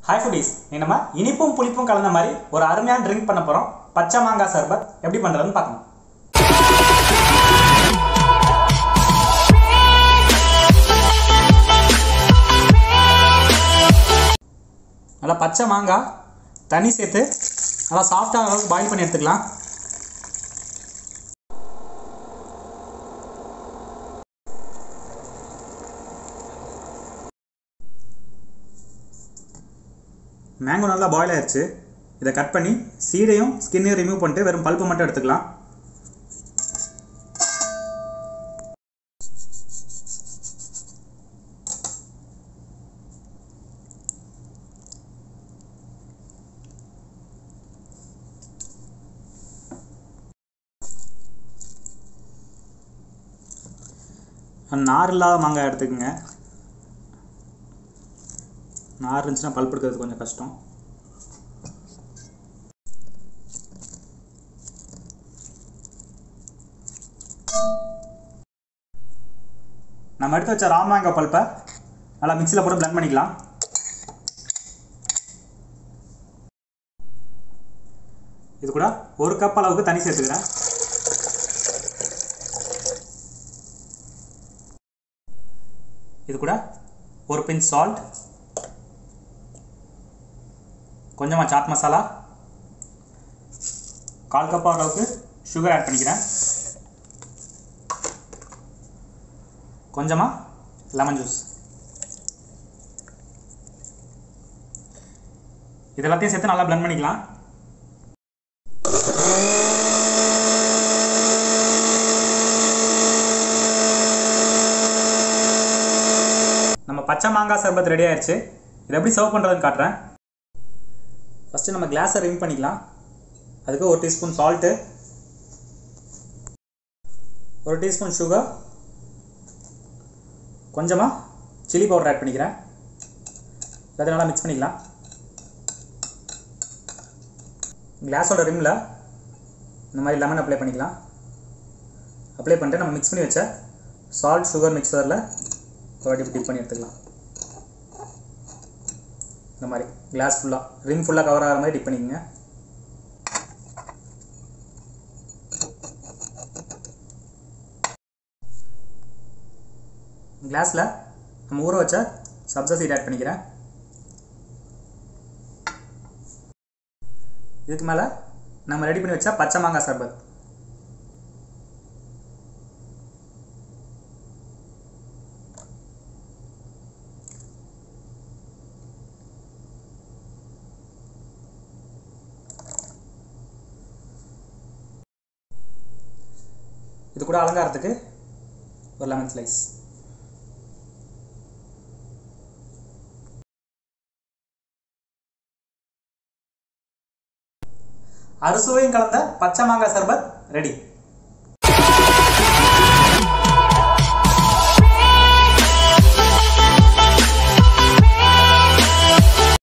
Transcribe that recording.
hi foodies நீ நம்ம இனிப்பும் புளிப்பும் கலந்த மாதிரி ஒரு அருமையான ட்ரிங்க் பண்ண போகிறோம் பச்சை மாங்காய் சர்பத் எப்படி பண்ணுறதுன்னு பார்க்கணும் நல்லா பச்சை மாங்காய் தண்ணி சேர்த்து நல்லா சாஃப்டாக அளவுக்கு பாயில் பண்ணி எடுத்துக்கலாம் மேங்கோ நல்லா பாயில் ஆயிடுச்சு இதை கட் பண்ணி சீடையும் ஸ்கின்னையும் ரிமூவ் பண்ணிட்டு வெறும் பல்ப்பு மட்டும் எடுத்துக்கலாம் நார் இல்லாத மாங்காய் எடுத்துக்கோங்க நார் இருந்துச்சுன்னா பல்ப் எடுக்கிறது கொஞ்சம் கஷ்டம் நம்ம எடுத்து வச்ச ராமாங்காய் பல்ப்பை நல்லா மிக்சியில் போட்டு blend பண்ணிக்கலாம் இது கூட ஒரு கப் அளவுக்கு தண்ணி சேர்த்துக்கிறேன் இது கூட ஒரு பிஞ்ச் சால்ட் கொஞ்சமாக சாட் மசாலா கால் கப் அளவுக்கு சுகர் ஆட் பண்ணிக்கிறேன் கொஞ்சமாக லெமன் ஜூஸ் இது எல்லாத்தையும் சேர்த்து நல்லா blend பண்ணிக்கலாம் நம்ம பச்சை மாங்காய் சர்பத் ரெடி ஆயிடுச்சு இதை எப்படி சர்வ் பண்ணுறதுன்னு காட்டுறேன் ஃபஸ்ட்டு நம்ம கிளாஸை ரிமூவ் பண்ணிக்கலாம் அதுக்கு ஒரு டீஸ்பூன் சால்ட்டு ஒரு டீஸ்பூன் சுகர் கொஞ்சமாக சில்லி பவுடர் ஆட் பண்ணிக்கிறேன் எல்லாத்தையும் நல்லா மிக்ஸ் பண்ணிக்கலாம் கிளாஸோட ரிம்மில் இந்த மாதிரி லெமன் அப்ளை பண்ணிக்கலாம் அப்ளை பண்ணிட்டு நம்ம மிக்ஸ் பண்ணி வச்ச சால்ட் சுகர் மிக்சரில் ஒரு வாட்டி டிப் பண்ணி எடுத்துக்கலாம் இந்த மாதிரி கிளாஸ் ஃபுல்லாக ரிம் ஃபுல்லாக கவர் ஆகிற மாதிரி டிப் பண்ணிக்கோங்க கிளாஸில் நம்ம ஊற வச்ச சப்ஜா சீட் ஆட் பண்ணிக்கிறேன் இதுக்கு மேலே நம்ம ரெடி பண்ணி வச்ச பச்சை மாங்காய் சர்பத் இது கூட அலங்காரத்துக்கு ஒரு லெமன் ஸ்லைஸ் அறுசுவையும் கலந்த பச்சை மாங்காய் சர்பத் ரெடி